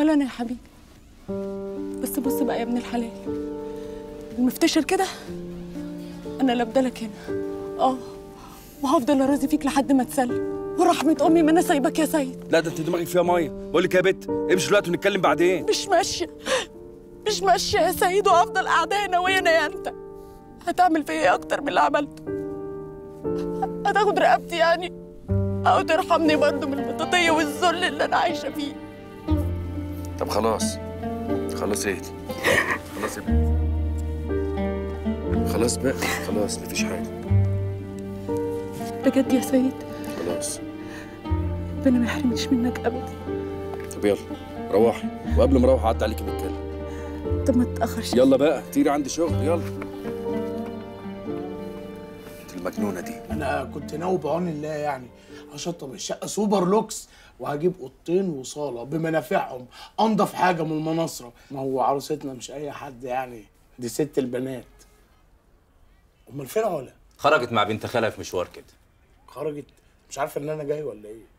ولا انا يا حبيبي بس بص بقى يا ابن الحلال المفتشر كده انا لابدالك هنا اه وهفضل اراضي فيك لحد ما تسلم ورحمة امي ما انا سايبك يا سيد لا ده انت دماغك فيها ميه بقول لك يا بت امشي دلوقتي ونتكلم بعدين مش ماشية مش ماشية يا سيد وهفضل قاعدة هنا وهنا يا انت هتعمل فيا ايه اكتر من اللي عملته هتاخد رقبتي يعني او ترحمني برضه من البطاطية والذل اللي انا عايشة فيه طب خلاص خلاص اهدي خلاص يا بت خلاص بقى خلاص مفيش حاجه بجد يا سيد خلاص ربنا ما يحرمنيش منك ابدا طب يلا روحي وقبل ما اروح اعدي عليكي نتكلم طب ما تتاخرش يلا بقى طيري عندي شغل يلا انت المجنونه دي انا كنت ناوي بعون الله يعني اشطب الشقه سوبر لوكس وهجيب اوضتين وصاله بمنافعهم انضف حاجه من المناصره ما هو عروستنا مش اي حد يعني دي ست البنات امال فين علا خرجت مع بنت خالها في مشوار كده خرجت مش عارفه ان انا جاي ولا ايه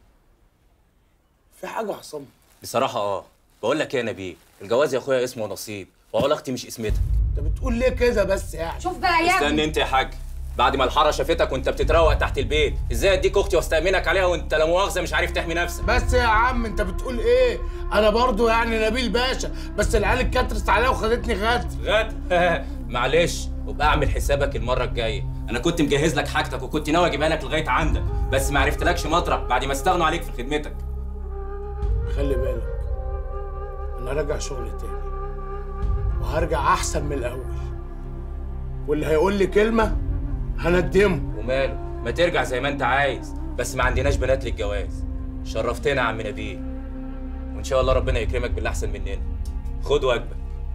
في حاجه حصلت بصراحه اه بقول لك ايه يا نبيل الجواز يا اخويا اسمه نصيب وعلاقتي مش اسمتك انت بتقول ليه كده بس يعني شوف بقى يا استنى ابني انت يا حاج بعد ما الحاره شافتك وانت بتتروق تحت البيت ازاي اديك اختي واستامنك عليها وانت لا مؤاخذه مش عارف تحمي نفسك بس يا عم انت بتقول ايه انا برضو يعني نبيل باشا بس العيال اتكترت عليا وخدتني غد غد معلش وابقى اعمل حسابك المره الجايه انا كنت مجهز لك حاجتك وكنت ناوي اجيبها لك لغايه عندك بس ما عرفتلكش مطرح بعد ما استغنوا عليك في خدمتك خلي بالك انا راجع شغل تاني وهرجع احسن من الاول واللي هيقول لي كلمه هندمه وماله ما ترجع زي ما انت عايز بس ما عندناش بنات للجواز شرفتنا يا عم نبيل وان شاء الله ربنا يكرمك باللي احسن مننا خد واجبك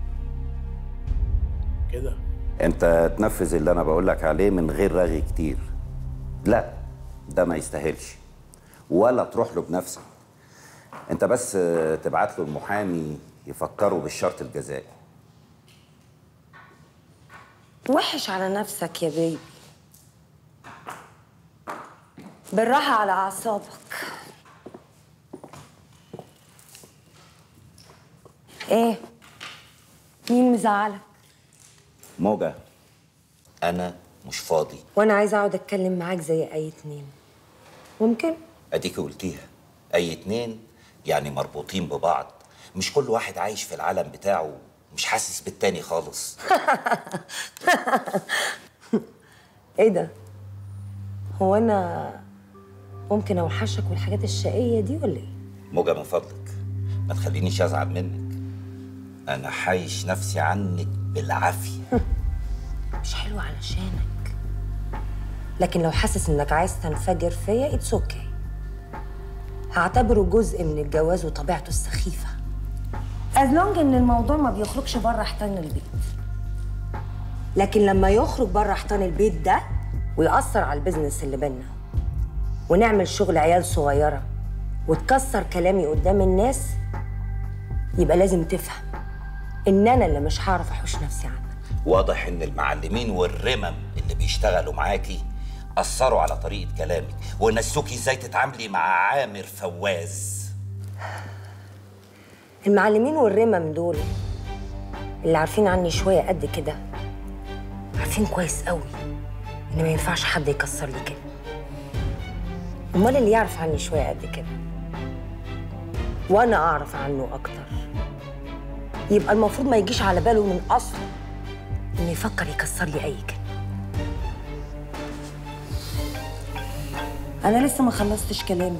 كده انت تنفذ اللي انا بقول لك عليه من غير رغي كتير لا ده ما يستاهلش ولا تروح له بنفسك انت بس تبعت له المحامي يفكروا بالشرط الجزائي وحش على نفسك يا بيبي بالراحة على أعصابك إيه؟ مين مزعلك؟ موجة انا مش فاضي وأنا عايزة أقعد أتكلم معاك زي أي اتنين ممكن؟ اديكي قلتيها اي اتنين يعني مربوطين ببعض مش كل واحد عايش في العالم بتاعه مش حاسس بالتاني خالص إيه ده؟ هو أنا ممكن أوحشك والحاجات الشقية دي ولا إيه؟ موجة من فضلك ما تخلينيش ازعل منك انا حايش نفسي عنك بالعافيه مش حلوة علشانك لكن لو حاسس انك عايز تنفجر فيا اتس اوكي هعتبره جزء من الجواز وطبيعته السخيفة از لونج ان الموضوع ما بيخرجش بره حيطان البيت لكن لما يخرج بره حيطان البيت ده ويأثر على البيزنس اللي بينا ونعمل شغل عيال صغيرة وتكسر كلامي قدام الناس يبقى لازم تفهم ان انا اللي مش هعرف احوش نفسي عنك واضح ان المعلمين والرمم اللي بيشتغلوا معاكي اثروا على طريقه كلامك ونسوكي ازاي تتعاملي مع عامر فواز المعلمين والرمم دول اللي عارفين عني شوية قد كده عارفين كويس قوي إن ما ينفعش حد يكسر لي كده أمال اللي يعرف عني شوية قد كده وأنا أعرف عنه أكتر يبقى المفروض ما يجيش على باله من أصله إنه يفكر يكسر لي أي كلمة أنا لسه ما خلصتش كلامي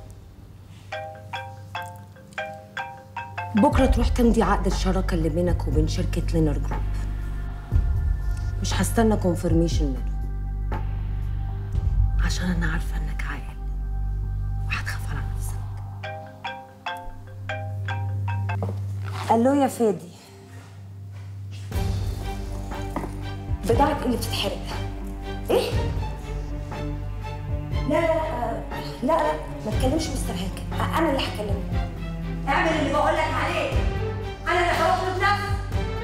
بكرة تروح تمضي عقد الشراكة اللي بينك وبين شركة لينر جروب مش هستنى كونفرميشن منه عشان أنا عارفة إنك عاقل وهتخاف على نفسك ألو يا فادي بضاعة اللي بتتحرق إيه؟ لا لا لا لا لا ما تكلمش مستر هاكر أنا اللي هكلمه اعمل اللي بقول لك عليه انا اللي هفرض نفسي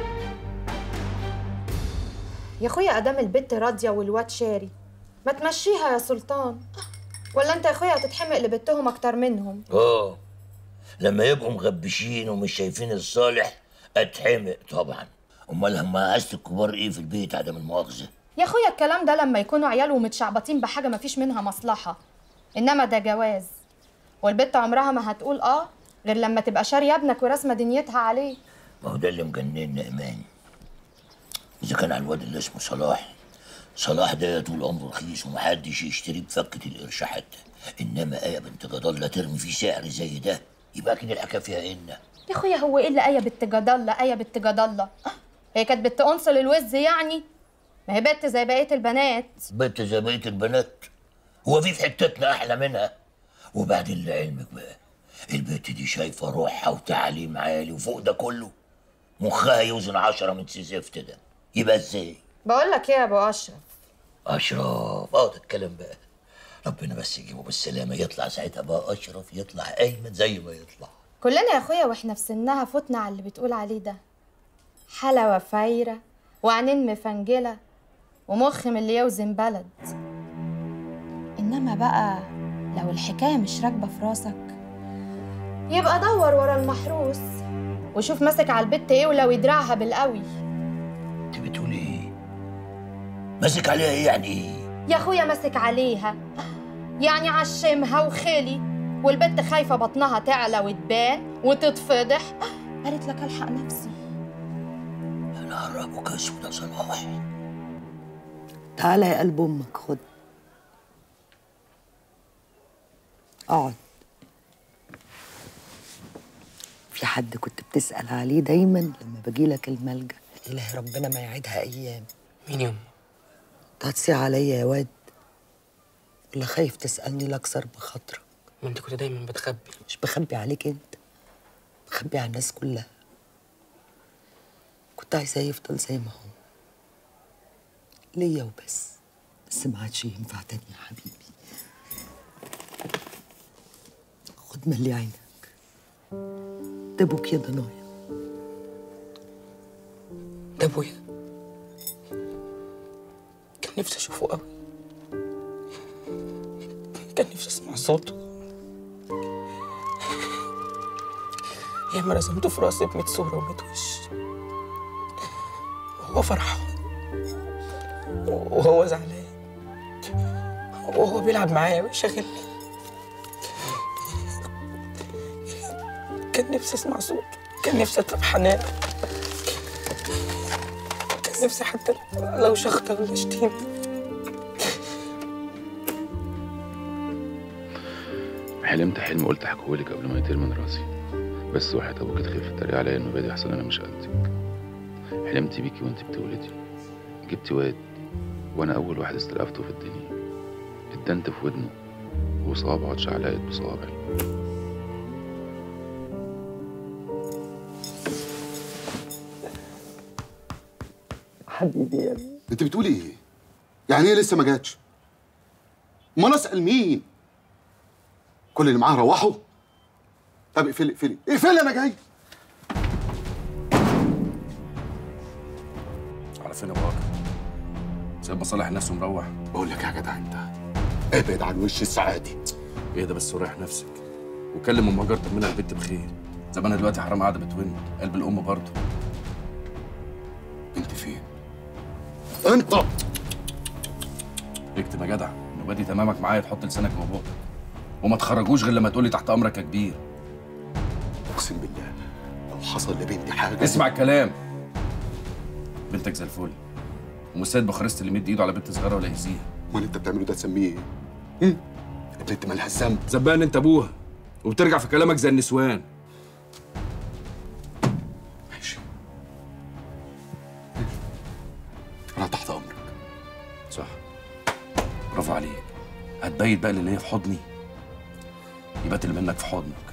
يا اخويا ادام البت راضيه والواد شاري ما تمشيها يا سلطان ولا انت يا اخويا هتتحمق لبتهم اكتر منهم اه لما يبقوا مغبشين ومش شايفين الصالح اتحمق طبعا امال هم عايزة الكبار ايه في البيت عدم المؤاخذه يا اخويا الكلام ده لما يكونوا عيال ومتشعبطين بحاجه مفيش منها مصلحه انما ده جواز والبت عمرها ما هتقول اه غير لما تبقى شاريه ابنك وراسمه دنيتها عليه ما هو ده اللي مجننا ايمان اذا كان على الواد اللي اسمه صلاح صلاح ده طول عمره رخيص ومحدش يشتريه بفكة القرش حتى انما ايه بنت جدالة ترمي فيه سعر زي ده يبقى كده الحكايه فيها ان يا اخويا هو ايه اللي ايه بنت جدله ايه بنت جدله آه، هي كانت بنت انصل الوز يعني ما هي بنت زي بقيه البنات بنت زي بقيه البنات هو في في حتتنا احلى منها وبعدين لعلمك بقى البنت دي شايفه روحها وتعليم عالي وفوق ده كله مخها يوزن عشرة من سيزفت ده يبقى ازاي بقول لك ايه يا ابو اشرف اشرف اه ده الكلام بقى ربنا بس يجيبه بالسلامه يطلع ساعتها بقى اشرف يطلع ايمن زي ما يطلع كلنا يا اخويا واحنا في سنها فتنا على اللي بتقول عليه ده حلاوه فايره وعينين مفنجله ومخ من اللي يوزن بلد انما بقى لو الحكايه مش راكبه في راسك يبقى دور ورا المحروس وشوف ماسك على البت ايه ولو يدرعها بالقوي انت بتقول ايه ماسك عليها ايه يعني ايه يا اخويا ماسك عليها يعني عشمها وخلي والبت خايفه بطنها تعلى وتبان وتتفضح قالت لك الحق نفسي انا هربك اسود يا صلاح تعالى يا قلب امك خد اقعد في حد كنت بتسأل عليه دايما لما باجيلك الملجأ إلهي ربنا ما يعيدها أيام مين يوم تهتصي عليا يا واد ولا خايف تسألني لأكثر بخاطرك ما انت كنت دايما بتخبي مش بخبي عليك انت بخبي على الناس كلها كنت عايزاه يفضل زي ما هو ليا وبس بس ما عادش ينفع تاني يا حبيبي خد ملي عينك ده ابوك يا ضنايا ده ابويا كان نفسي اشوفه قوي كان نفسي اسمع صوته ياما رسمته في راسي بميت صورة وميت وش وهو فرحان وهو زعلان وهو بيلعب معايا ويشغلني كان نفسي اسمع صوته كان نفسي اطلب حنان كان نفسي حتى لو شخطة ولا شتيمة حلمت حلم قلت احكيهولك قبل ما يطير من راسي بس وحياة ابوك تخاف تتريق عليا انه بادي احسن انا مش قدك حلمت بيكي وانت بتولدي جبتي واد وانا اول واحد استلقفته في الدنيا اتدنت في ودنه وصوابعه اتشعلقت بصوابعي حبيبي يا ابني انت بتقولي ايه؟ يعني ايه لسه ما جاتش؟ امال اسال مين؟ كل اللي معاه روحوا؟ طب اقفلي اقفلي اقفلي انا جاي على فين يا ابو بكر سايب مصالح الناس ومروح بقول لك يا جدع انت ابعد عن وش السعادي اهدى بس وريح نفسك وكلم ام هاجر طمنها البت بخير زمانها دلوقتي حرام قاعده بتون قلب الام برضه انت فين؟ انت اكتب يا جدع نبادي تمامك معايا تحط لسانك جوه بقك وما تخرجوش غير لما تقولي تحت امرك يا كبير اقسم بالله لو حصل لبنتي حاجه اسمع الكلام بنتك زي الفل ومش سيد بخارست اللي مد ايده على بنت صغيره ولا يأذيها امال انت بتعمله ده تسميه ايه؟ هم؟ البنت مالها الذنب زبان انت ابوها وبترجع في كلامك زي النسوان ماشي انا تحت امرك صح برافو عليك هتبيت بقى اللي هي في حضني يبات اللي منك في حضنك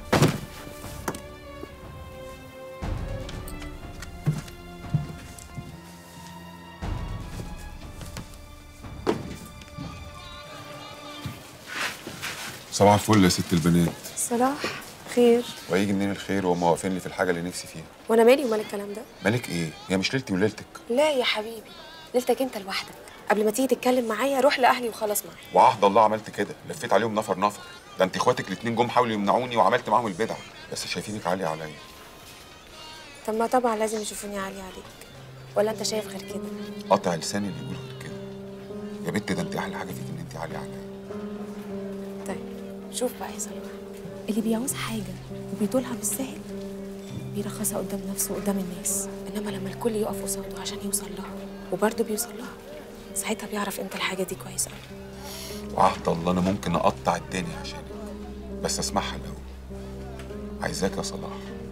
صباح الفل يا ست البنات صلاح خير وهيجي منين الخير وهم واقفين لي في الحاجه اللي نفسي فيها وانا مالي ومال الكلام ده مالك ايه هي مش ليلتي وليلتك لا يا حبيبي ليلتك انت لوحدك قبل ما تيجي تتكلم معايا روح لاهلي وخلاص معايا وعهد الله عملت كده لفيت عليهم نفر نفر ده انت اخواتك الاتنين جم حاولوا يمنعوني وعملت معاهم البدع بس شايفينك عالية عليا طب ما طبعا لازم يشوفوني عالية عليك ولا انت شايف غير كده قطع لساني اللي يقول غير كده يا بنت ده انت احلى حاجه فيك ان انت عالية عليا طيب شوف بقى يا صلاح اللي بيعوز حاجة وبيطولها بالسهل بيرخصها قدام نفسه وقدام الناس انما لما الكل يقف قصاده عشان يوصل لها وبرضه بيوصل لها ساعتها بيعرف امتى الحاجة دي كويسة أوي. وعهد الله انا ممكن اقطع الدنيا عشانك بس اسمعها الاول عايزاك يا صلاح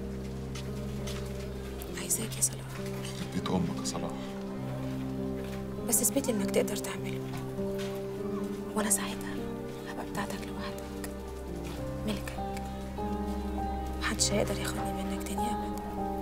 عايزاك يا صلاح يخرب بيت امك يا صلاح بس اثبت لي انك تقدر تعمله وانا ساعتها هبقى بتاعتك لوحدك ملكك محدش هيقدر ياخدني منك تاني ابدا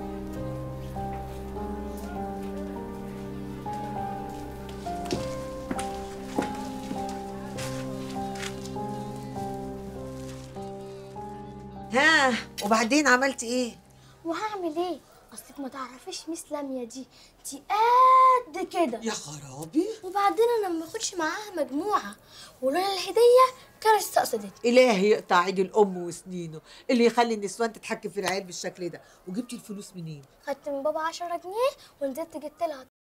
ها وبعدين عملتي ايه؟ وهعمل ايه؟ اصلك ما تعرفيش ميس لاميا دي دي قد كده يا خرابي وبعدين انا ما باخدش معاها مجموعه ولولا الهديه كانت استقصدتني إلهي يقطع عيد الأم وسنينه اللي يخلي النسوان تتحكم في العيال بالشكل ده وجبتي الفلوس منين؟ خدت من بابا 10 جنيه ونزلت جبت لها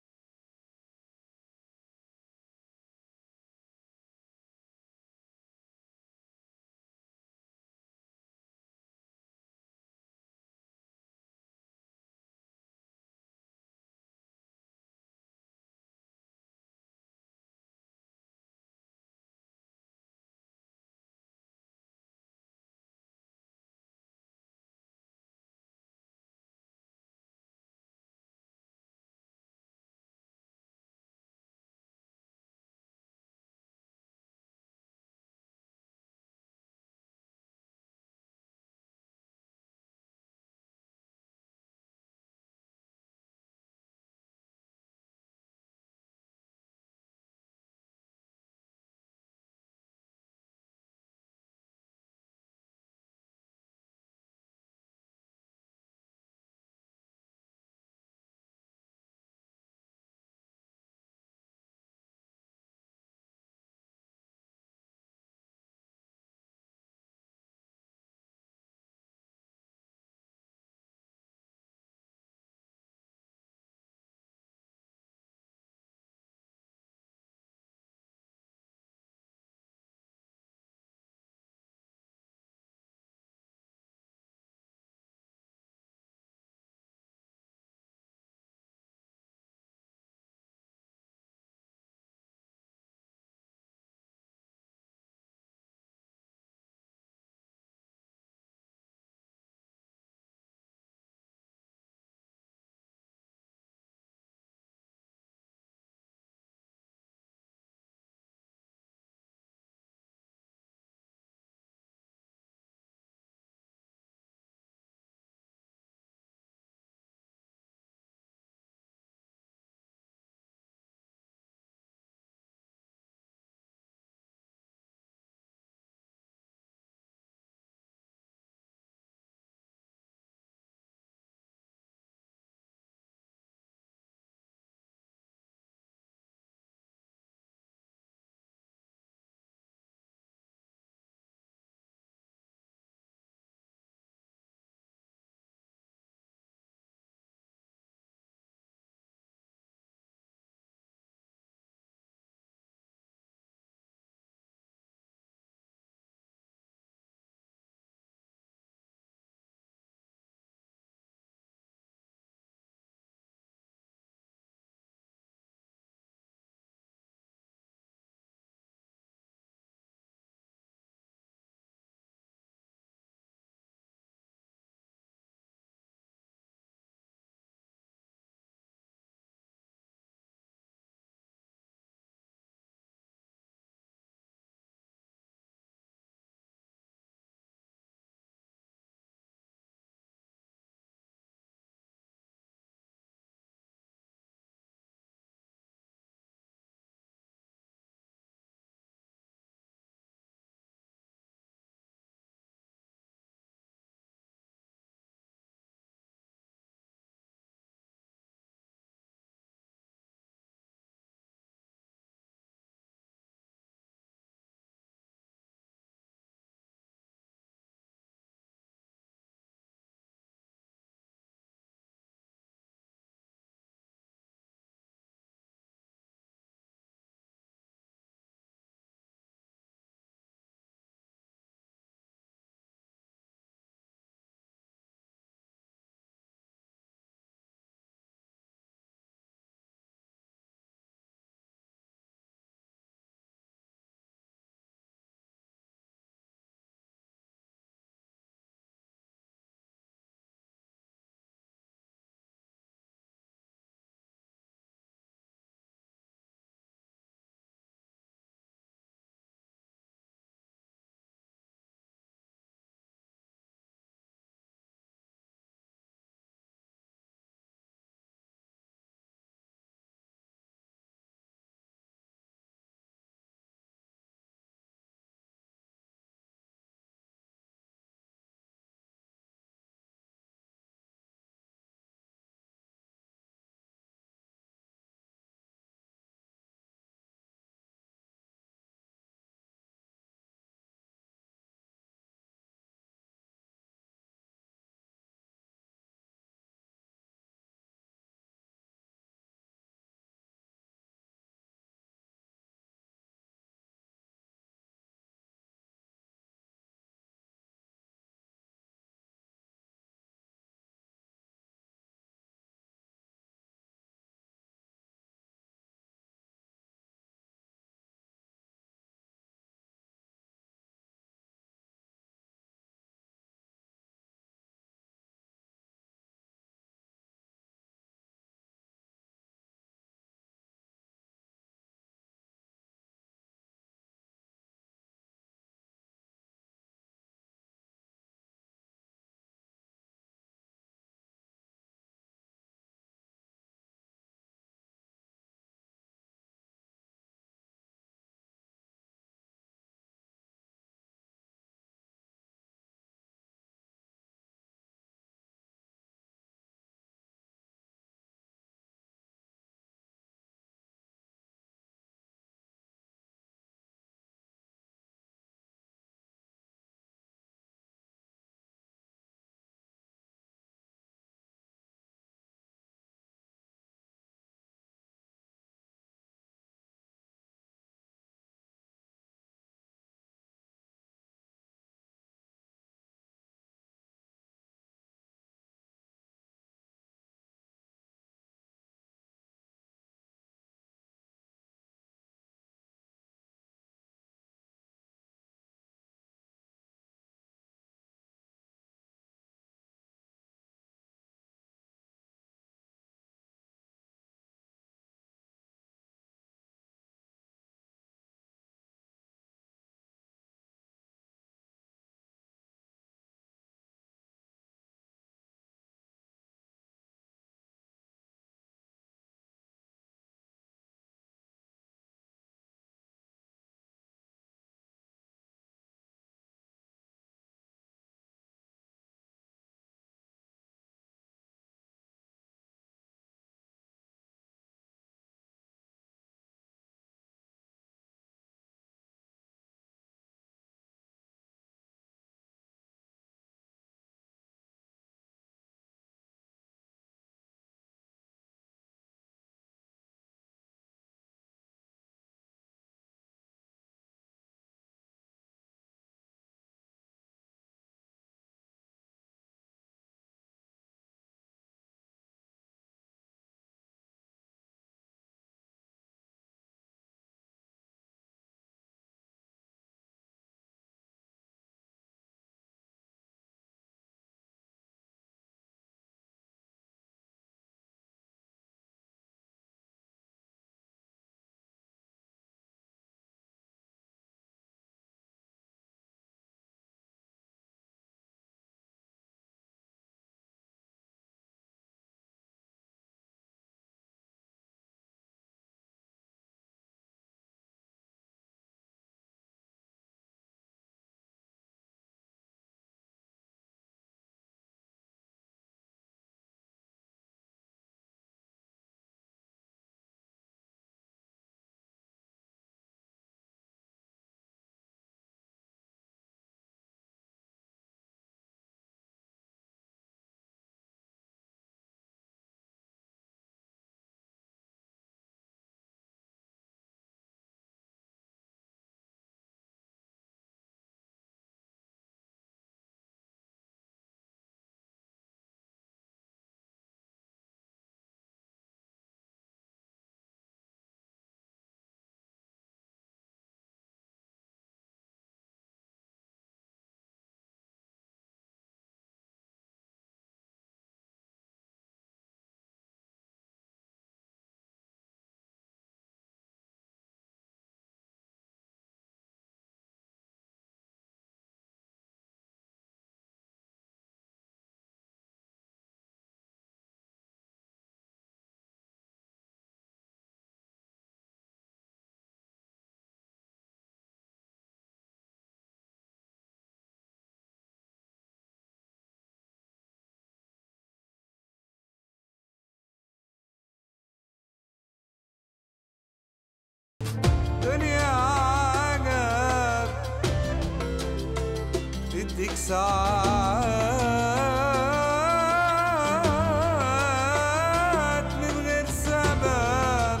وساعات من غير سبب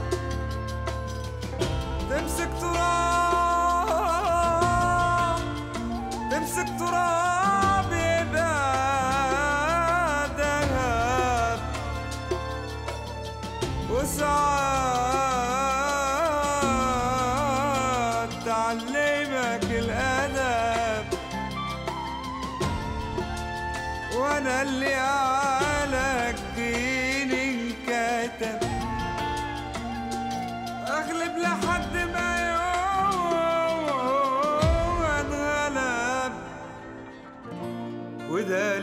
تمسك تراب تمسك تراب يبقى دهب وساعات تعلمك الأدب وانا اللي على الدين انكتب اغلب لحد ما يوم اتغلب وده